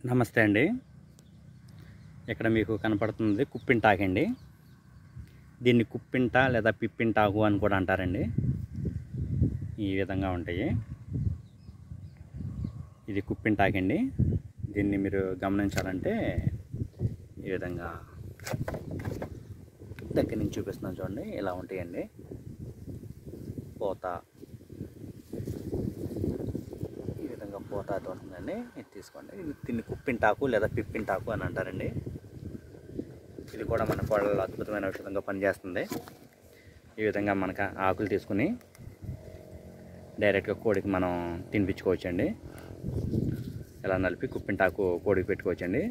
నమస్తే అండి ఇక్కడ మీకు కనపడుతుంది కుప్పింటాకండి దీన్ని కుప్పింట లేదా పిప్పింటాకు అని కూడా అంటారండి ఈ విధంగా ఉంటాయి ఇది కుప్పింటాకండి దీన్ని మీరు గమనించాలంటే ఈ విధంగా దగ్గర నుంచి చూపిస్తున్నాను చూడండి ఇలా ఉంటాయండి పోత ఈ విధంగా పోత అది ఉంటుందండి ఇది తీసుకోండి ఇది దీన్ని కుప్పింటాకు లేదా పిప్పింటాకు అని అంటారండి ఇది కూడా మన కోళ్ళలో అద్భుతమైన ఔషధంగా పనిచేస్తుంది ఈ విధంగా మనకు ఆకులు తీసుకుని డైరెక్ట్గా కోడికి మనం తినిపించుకోవచ్చండి ఇలా నలిపి కుప్పింటాకు కోడికి పెట్టుకోవచ్చండి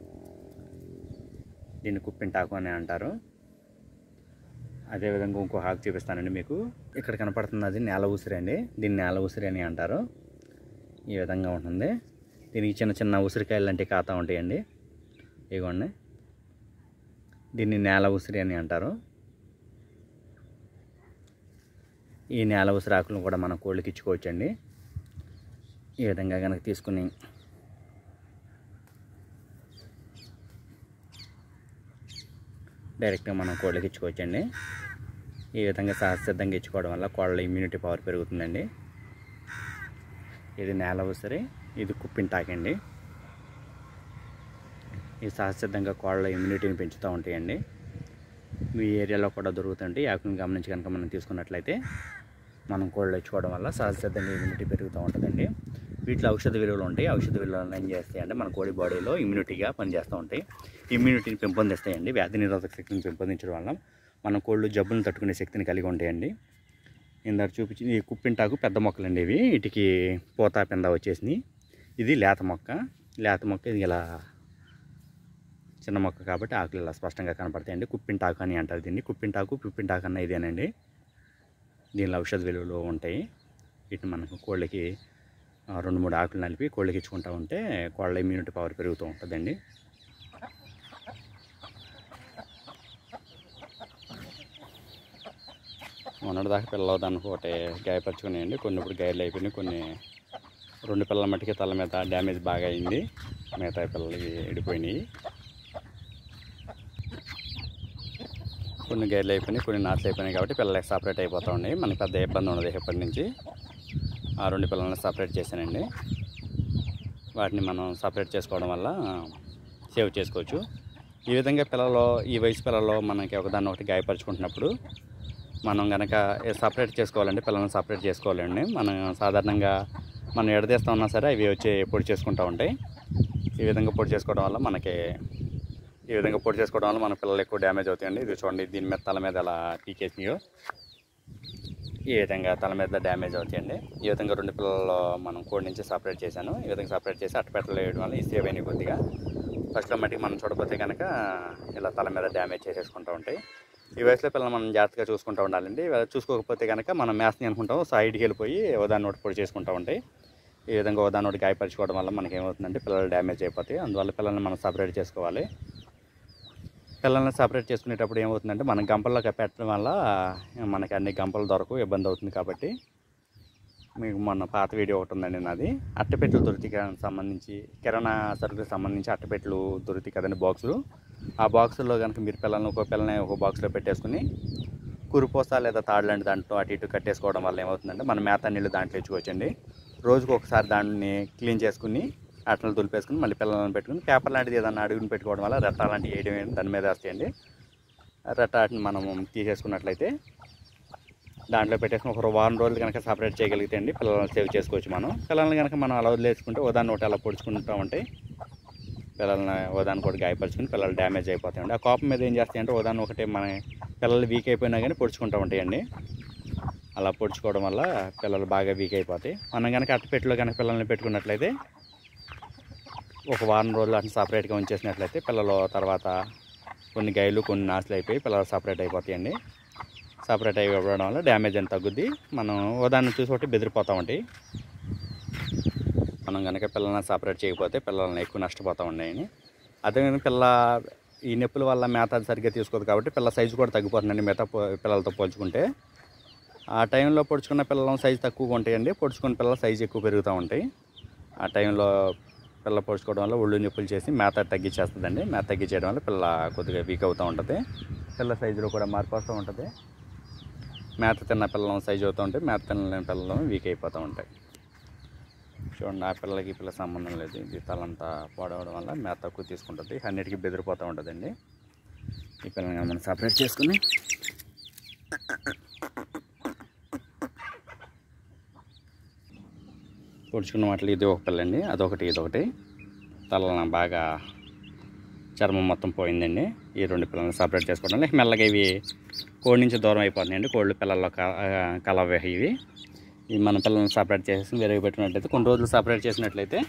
దీన్ని కుప్పింటాకు అని అంటారు అదేవిధంగా ఇంకో ఆకు చూపిస్తానండి మీకు ఇక్కడ కనపడుతున్నది నేల ఉసిరి అండి దీన్ని నేల ఉసిరి అని అంటారు ఈ విధంగా ఉంటుంది దీనికి చిన్న చిన్న ఉసిరికాయలు లాంటి ఖాతా ఉంటాయండి ఇగోండి దీన్ని నేల ఉసిరి అని అంటారు ఈ నేల ఉసిరి ఆకులను కూడా మనం కోళ్ళకి ఇచ్చుకోవచ్చండి ఈ విధంగా కనుక తీసుకుని డైరెక్ట్గా మనం కోళ్ళకి ఇచ్చుకోవచ్చండి ఈ విధంగా సహసిద్ధంగా ఇచ్చుకోవడం వల్ల కోళ్ళ ఇమ్యూనిటీ పవర్ పెరుగుతుందండి ఇది నేల ఉసిరి ఇది కుప్పింటాకండి ఇది సహసిద్ధంగా కోళ్ళ ఇమ్యూనిటీని పెంచుతూ ఉంటాయండి మీ ఏరియాలో కూడా దొరుకుతుంటే ఈ ఆకుని గమనించి కనుక మనం తీసుకున్నట్లయితే మనం కోళ్ళు ఇచ్చుకోవడం వల్ల సహసిద్ధంగా ఇమ్యూనిటీ పెరుగుతూ ఉంటుందండి వీటిలో ఔషధ విలువలు ఉంటాయి ఔషధ విలువలు ఏం చేస్తాయంటే మన కోడి బాడీలో ఇమ్యూనిటీగా పనిచేస్తూ ఉంటాయి ఇమ్యూనిటీని పెంపొందిస్తాయండి వ్యాధి నిరోధక శక్తిని పెంపొందించడం వల్ల మన కోళ్ళు జబ్బులను తట్టుకునే శక్తిని కలిగి ఉంటాయండి ఇందాక చూపించి ఈ కుప్పింటాకు పెద్ద మొక్కలండి ఇవి వీటికి పూత పింద వచ్చేసినాయి ఇది లేత మొక్క లేత మొక్క ఇది ఇలా చిన్న మొక్క కాబట్టి ఆకులు ఇలా స్పష్టంగా కనపడతాయండి కుప్పింటాకు అని అంటారు దీన్ని కుప్పింటాకు పిప్పింటాకు అన్న ఇదేనండి దీనిలో ఔషధ విలువలు ఉంటాయి వీటిని మనకు కోళ్ళకి ఆ, రెండు మూడు ఆకులు నలిపి కోళ్ళకి ఇచ్చుకుంటూ ఉంటే కోళ్ళ ఇమ్యూనిటీ పవర్ పెరుగుతూ ఉంటుందండి మొన్నటిదాకా పిల్లలు దానికి ఒకటి గాయపరుచుకున్నాయండి కొన్ని ఇప్పుడు గాయలు అయిపోయినాయి కొన్ని రెండు పిల్లల మట్టికి తల మీద డ్యామేజ్ బాగా అయింది మిగతా పిల్లలకి ఎడిపోయినాయి కొన్ని గైర్లు అయిపోయినాయి కొన్ని నాట్లు అయిపోయినాయి కాబట్టి పిల్లలకి సపరేట్ అయిపోతూ ఉన్నాయి మనకి పెద్ద ఇబ్బంది ఉండదు ఇప్పటి నుంచి ఆ రెండు పిల్లల్ని సపరేట్ చేశానండి వాటిని మనం సపరేట్ చేసుకోవడం వల్ల సేవ్ చేసుకోవచ్చు ఈ విధంగా పిల్లలు ఈ వయసు పిల్లలు మనకి ఒకదాన్ని ఒకటి గాయపరుచుకుంటున్నప్పుడు మనం కనుక సపరేట్ చేసుకోవాలంటే పిల్లల్ని సపరేట్ చేసుకోవాలండి మనం సాధారణంగా మనం ఎడదీస్తా ఉన్నా సరే అవి వచ్చి పొడి చేసుకుంటూ ఉంటాయి ఈ విధంగా పొడి చేసుకోవడం వల్ల మనకి ఈ విధంగా పొడి చేసుకోవడం వల్ల మన పిల్లలు ఎక్కువ డ్యామేజ్ అవుతాయండి ఇది చూడండి దీని మీద తల మీద ఎలా పీకేసినాయో ఈ విధంగా తల మీద డ్యామేజ్ అవుతాయండి ఈ విధంగా రెండు పిల్లలు మనం కోడి నుంచి సపరేట్ చేశాను ఈ విధంగా సపరేట్ చేసి అట్టపెట్టలు వేయడం వల్ల ఈ సేవ్ అయినాయి కొద్దిగా ఫస్ట్లో మట్టికి మనం చూడకపోతే కనుక ఇలా తల మీద డ్యామేజ్ చేసేసుకుంటూ ఉంటాయి ఈ వయసులో పిల్లలు మనం జాగ్రత్తగా చూసుకుంటూ ఉండాలండి ఇవి చూసుకోకపోతే కనుక మనం మేస్తని అనుకుంటాం సైడ్కి వెళ్ళిపోయి ఉదాహరణ నోటి పొడి చేసుకుంటూ ఉంటాయి ఈ విధంగా ఉదాహరణ నోటి గాయపరచుకోవడం వల్ల మనకి ఏమవుతుందంటే పిల్లలు డ్యామేజ్ అయిపోతాయి అందువల్ల పిల్లల్ని మనం సపరేట్ చేసుకోవాలి పిల్లల్ని సపరేట్ చేసుకునేటప్పుడు ఏమవుతుందంటే మనం గంపల్లో పెట్టడం వల్ల మనకి అన్ని గంపలు దొరకవు ఇబ్బంది అవుతుంది కాబట్టి మీకు మొన్న పాత వీడియో ఒకటి ఉందండి నాది అట్టపెట్టెలు దొరికి సంబంధించి కిరాణా సరుకులకు సంబంధించి అట్టపెట్టెలు దొరుకుతాయి కదండి బాక్సులు ఆ బాక్సుల్లో కనుక మీరు పిల్లల్ని ఒక పిల్లని ఒక బాక్స్లో పెట్టేసుకుని కురుపోస లేదా తాడు లాంటి దాంట్లో అటు ఇటు కట్టేసుకోవడం వల్ల ఏమవుతుందంటే మన మేత నీళ్ళు దాంట్లో ఇచ్చుకోవచ్చండి రోజుకు ఒకసారి దాన్ని క్లీన్ చేసుకుని అట్లను దులిపేసుకుని మళ్ళీ పిల్లలను పెట్టుకుని పేపర్ లాంటిది ఏదన్నా అడుగుని పెట్టుకోవడం వల్ల రెట్ట లాంటివి వేయడం ఏంటి దాని మీద వేస్తాయండి రెట్ట వాటిని మనం తీసేసుకున్నట్లయితే దాంట్లో పెట్టేసుకుని ఒక వారం రోజులు కనుక సపరేట్ చేయగలిగితే అండి పిల్లల్ని సేవ్ చేసుకోవచ్చు మనం పిల్లల్ని కనుక మనం అలా వదిలేసుకుంటే ఉదాహరణ ఒకటి అలా పొడుచుకుంటూ ఉంటాయి పిల్లల్ని ఉదాహరణ ఒకటి గాయపరుచుకుని పిల్లలు డ్యామేజ్ అయిపోతాయండి ఆ కోపం మీద ఏం చేస్తాయంటే ఉదాహరణ ఒకటి మన పిల్లలు వీక్ అయిపోయినా కానీ పొడుచుకుంటూ ఉంటాయండి అలా పొడుచుకోవడం వల్ల పిల్లలు బాగా వీక్ అయిపోతాయి మనం కనుక అట్టపెట్టెలో కనుక పిల్లల్ని పెట్టుకున్నట్లయితే ఒక వారం రోజులు అట్లా సపరేట్గా ఉంచేసినట్లయితే పిల్లలు తర్వాత కొన్ని గైలు కొన్ని నాశలు అయిపోయి పిల్లలు సపరేట్ అయిపోతాయండి సపరేట్ అయిపోవడం వల్ల డ్యామేజ్ అని తగ్గుద్ది మనం ఉదాహరణ చూసి ఒకటి బెదిరిపోతూ ఉంటాయి మనం కనుక పిల్లల్ని సపరేట్ చేయకపోతే పిల్లల్ని ఎక్కువ నష్టపోతూ ఉన్నాయని అదేవిధంగా పిల్ల ఈ నొప్పుల వల్ల మేత అది సరిగ్గా తీసుకోదు కాబట్టి పిల్ల సైజు కూడా తగ్గిపోతుందండి మిగతా పో- పిల్లలతో పోల్చుకుంటే ఆ టైంలో పొడుచుకున్న పిల్లల సైజు తక్కువగా ఉంటాయండి పొడుచుకున్న పిల్లల సైజు ఎక్కువ పెరుగుతూ ఉంటాయి ఆ టైంలో పిల్ల పొడుచుకోవడం వల్ల ఒళ్ళు నొప్పులు చేసి మేత తగ్గించేస్తుందండి మేత తగ్గించేయడం వల్ల పిల్ల కొద్దిగా వీక్ అవుతూ ఉంటుంది పిల్ల సైజులో కూడా మార్పు వస్తూ ఉంటుంది మేత తిన్న పిల్లలు సైజు అవుతూ ఉంటాయి మేత తినలేని పిల్లలు వీక్ అయిపోతూ ఉంటాయి చూడండి ఆ పిల్లలకి ఈ పిల్ల సంబంధం లేదు ఇది తలంతా పొడవడం వల్ల మేత తక్కువ తీసుకుంటుంది అన్నిటికీ బెదిరిపోతూ ఉంటుందండి ఈ పిల్లని మనం సపరేట్ చేసుకుని పొడుచుకున్న వాటిలో ఇది ఒక పిల్ల అండి అదొకటి ఇదొకటి తల బాగా చర్మం మొత్తం పోయిందండి ఈ రెండు పిల్లల్ని సపరేట్ చేసుకోవడం వల్ల మెల్లగా ఇవి కోడి నుంచి దూరం అయిపోతున్నాయండి కోళ్ళు పిల్లల్లో క- ఆ, కలవ ఇవి ఈ మన పిల్లల్ని సపరేట్ చేసి వేరే పెట్టినట్లయితే కొన్ని రోజులు సపరేట్ చేసినట్లయితే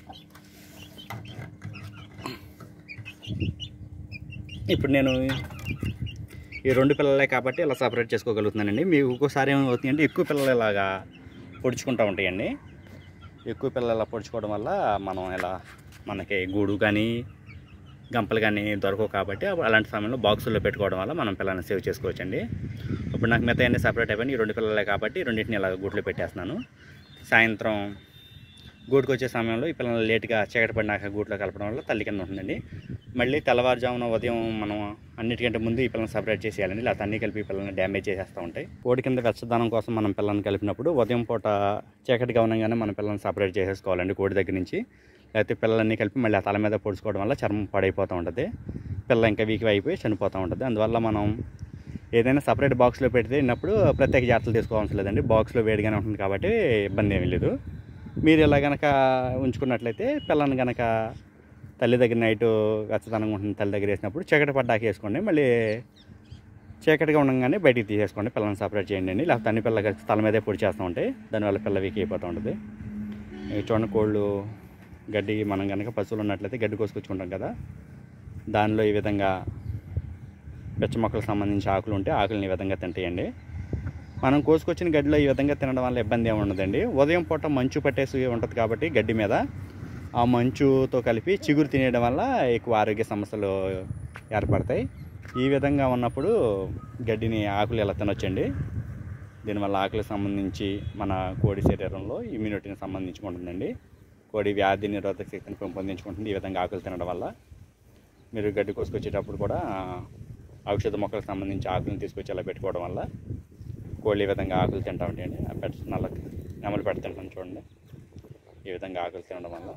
ఇప్పుడు నేను ఈ రెండు పిల్లలే కాబట్టి ఇలా సపరేట్ చేసుకోగలుగుతున్నానండి మీకు ఒక్కోసారి ఏమవుతుందంటే ఎక్కువ పిల్లలు ఇలాగా పొడుచుకుంటూ ఉంటాయండి ఎక్కువ పిల్లలు ఇలా పొడుచుకోవడం వల్ల మనం ఇలా మనకి గూడు కానీ గంపలు కానీ దొరకవు కాబట్టి అప్పుడు అలాంటి సమయంలో బాక్సుల్లో పెట్టుకోవడం వల్ల మనం పిల్లల్ని సేవ్ చేసుకోవచ్చండి ఇప్పుడు నాకు మిగతా అన్ని సపరేట్ అయిపోయినాయి ఈ రెండు పిల్లలే కాబట్టి రెండింటిని ఇలా గూట్లో పెట్టేస్తున్నాను సాయంత్రం గూటికి వచ్చే సమయంలో ఈ పిల్లలు లేట్గా చీకటి పడినాక గూట్లో కలపడం వల్ల తల్లి కింద ఉంటుందండి మళ్ళీ తెల్లవారుజామున ఉదయం మనం అన్నిటికంటే ముందు ఈ పిల్లల్ని సపరేట్ చేసేయాలండి ఇలా అన్నీ కలిపి ఈ పిల్లల్ని డ్యామేజ్ చేసేస్తూ ఉంటాయి కోడి కింద వెచ్చదనం కోసం మనం పిల్లల్ని కలిపినప్పుడు ఉదయం పూట చీకటిగా ఉండగానే మనం పిల్లల్ని సపరేట్ చేసేసుకోవాలండి కోడి దగ్గర నుంచి లేకపోతే పిల్లలన్నీ కలిపి మళ్ళీ ఆ తల మీద పొడుచుకోవడం వల్ల చర్మం పాడైపోతూ ఉంటుంది పిల్ల ఇంకా వీక్ అయిపోయి చనిపోతూ ఉంటుంది అందువల్ల మనం ఏదైనా సపరేట్ బాక్స్లో పెడితే ఉన్నప్పుడు ప్రత్యేక జాగ్రత్తలు తీసుకోవాల్సిన లేదండి బాక్స్లో వేడిగానే ఉంటుంది కాబట్టి ఇబ్బంది ఏమీ లేదు మీరు ఇలా కనుక ఉంచుకున్నట్లయితే పిల్లని కనుక తల్లి దగ్గర నైట్ వెచ్చదనంగా ఉంటుంది తల్లి దగ్గర వేసినప్పుడు చీకటి పడ్డాక వేసుకోండి మళ్ళీ చీకటిగా ఉండగానే బయటికి తీసేసుకోండి పిల్లల్ని సపరేట్ చేయండి అండి లేకపోతే అన్ని పిల్ల కలిసి తల మీదే పొడి చేస్తూ ఉంటాయి దానివల్ల పిల్ల వీక్ అయిపోతూ ఉంటుంది ఇవి చూడండి కోళ్ళు గడ్డి మనం కనుక పశువులు ఉన్నట్లయితే గడ్డి కోసుకొచ్చుకుంటాం కదా దానిలో ఈ విధంగా పెచ్చ మొక్కలకు సంబంధించి ఆకులు ఉంటే ఆకులను ఈ విధంగా తింటాయండి మనం కోసుకొచ్చిన గడ్డిలో ఈ విధంగా తినడం వల్ల ఇబ్బంది ఏమి ఉండదండి ఉదయం పూట మంచు పట్టేసి ఉంటుంది కాబట్టి గడ్డి మీద ఆ మంచుతో కలిపి చిగురు తినేయడం వల్ల ఎక్కువ ఆరోగ్య సమస్యలు ఏర్పడతాయి ఈ విధంగా ఉన్నప్పుడు గడ్డిని ఆకులు ఎలా తినొచ్చండి దీనివల్ల ఆకులకు సంబంధించి మన కోడి శరీరంలో ఇమ్యూనిటీని సంబంధించుకుంటుందండి కోడి వ్యాధి నిరోధక శక్తిని పెంపొందించుకుంటుంది ఈ విధంగా ఆకులు తినడం వల్ల మీరు గడ్డి కోసుకొచ్చేటప్పుడు కూడా ఔషధ మొక్కలకు సంబంధించి ఆకులను తీసుకొచ్చి అలా పెట్టుకోవడం వల్ల కోళ్ళు ఈ విధంగా ఆకులు తింటా ఉంటాయండి ఆ పెట్ట నల్ల నెమలు పెడ తింటాను చూడండి ఈ విధంగా ఆకులు తినడం వల్ల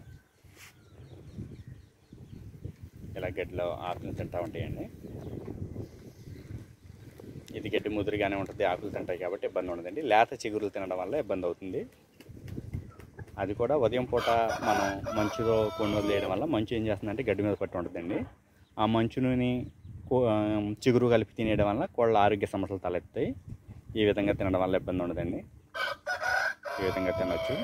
ఇలా గడ్డిలో ఆకులు తింటా ఉంటాయండి ఇది గడ్డి ముదురుగానే ఉంటుంది ఆకులు తింటాయి కాబట్టి ఇబ్బంది ఉండదండి లేత చిగురులు తినడం వల్ల ఇబ్బంది అవుతుంది అది కూడా ఉదయం పూట మనం మంచులో కొన్ని వదిలేయడం వల్ల మంచు ఏం చేస్తుందంటే గడ్డి మీద పట్టి ఉంటుందండి ఆ మంచుని కో- ఆ, చిగురు కలిపి తినేయడం వల్ల కోళ్ళ ఆరోగ్య సమస్యలు తలెత్తాయి ఈ విధంగా తినడం వల్ల ఇబ్బంది ఉండదండి ఈ విధంగా తినొచ్చు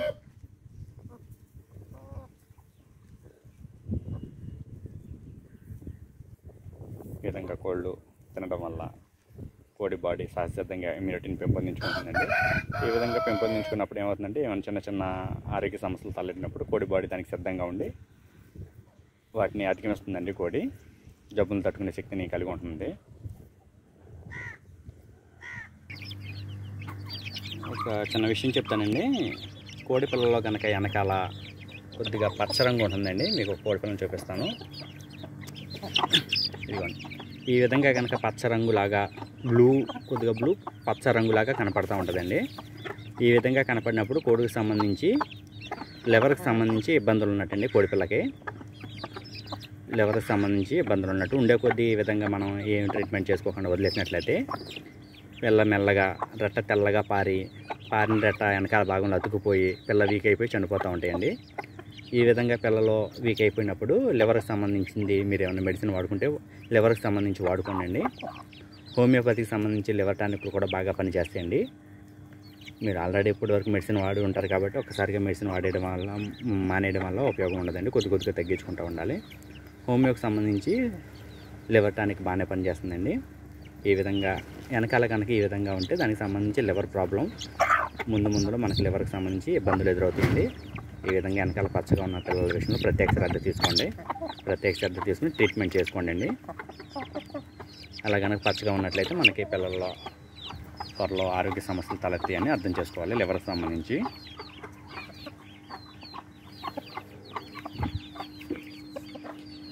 ఈ విధంగా కోళ్ళు తినడం వల్ల కోడి బాడీ సహజసిద్ధంగా ఇమ్యూనిటీని పెంపొందించుకుంటుందండి ఈ విధంగా పెంపొందించుకున్నప్పుడు ఏమవుతుందంటే ఏమైనా చిన్న చిన్న ఆరోగ్య సమస్యలు తలెట్టినప్పుడు కోడి బాడీ దానికి సిద్ధంగా ఉండి వాటిని అధిగమిస్తుందండి కోడి జబ్బులు తట్టుకునే శక్తిని కలిగి ఉంటుంది ఒక చిన్న విషయం చెప్తానండి కోడి పిల్లలో కనుక వెనకాల కొద్దిగా పచ్చ రంగు ఉంటుందండి మీకు ఒక కోడి పిల్లని చూపిస్తాను ఇదిగోండి ఈ విధంగా కనుక పచ్చ రంగులాగా బ్లూ కొద్దిగా బ్లూ పచ్చ రంగులాగా కనపడతా ఉంటుందండి ఈ విధంగా కనపడినప్పుడు కోడికి సంబంధించి లివర్కి సంబంధించి ఇబ్బందులు ఉన్నట్టండి కోడి పిల్లకి లివర్కి సంబంధించి ఇబ్బందులు ఉన్నట్టు ఉండే కొద్దీ ఈ విధంగా మనం ఏం ట్రీట్మెంట్ చేసుకోకుండా వదిలేసినట్లయితే పిల్ల మెల్లగా రెట్ట తెల్లగా పారి పారిన రెట్ట వెనకాల భాగంలో అతుకుపోయి పిల్ల వీక్ అయిపోయి చనిపోతూ ఉంటాయండి ఈ విధంగా పిల్లలో వీక్ అయిపోయినప్పుడు లివర్కి సంబంధించింది మీరు ఏమైనా మెడిసిన్ వాడుకుంటే లివర్కి సంబంధించి వాడుకోండి హోమియోపతికి సంబంధించి లివర్ టానిక్లు కూడా బాగా పనిచేస్తాయండి మీరు ఆల్రెడీ ఇప్పటి వరకు మెడిసిన్ వాడి ఉంటారు కాబట్టి ఒకసారిగా మెడిసిన్ వాడేయడం వల్ల మానేయడం వల్ల ఉపయోగం ఉండదండి కొద్ది కొద్దిగా తగ్గించుకుంటూ ఉండాలి హోమియోకి సంబంధించి లివర్ టానిక్ బాగానే పనిచేస్తుందండి ఈ విధంగా వెనకాల కనుక ఈ విధంగా ఉంటే దానికి సంబంధించి లివర్ ప్రాబ్లం ముందు ముందులో మనకి లివర్కి సంబంధించి ఇబ్బందులు ఎదురవుతుంది ఈ విధంగా వెనకాల పచ్చగా ఉన్న పిల్లల విషయంలో ప్రత్యేక శ్రద్ధ తీసుకోండి ప్రత్యేక శ్రద్ధ తీసుకుని ట్రీట్మెంట్ చేసుకోండి అండి అలా కనుక పచ్చగా ఉన్నట్లయితే మనకి పిల్లల్లో త్వరలో ఆరోగ్య సమస్యలు తలెత్తాయని అర్థం చేసుకోవాలి లివర్కి సంబంధించి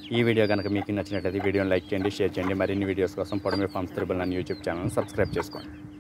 ఈ వీడియో కనుక మీకు నచ్చినట్లయితే వీడియోని లైక్ చేయండి షేర్ చేయండి మరిన్ని వీడియోస్ కోసం పొడమే ఫార్మ్స్ త్రిబుల్ నన్ను యూట్యూబ్ ఛానల్ సబ్స్క్రైబ్ చేసుకోండి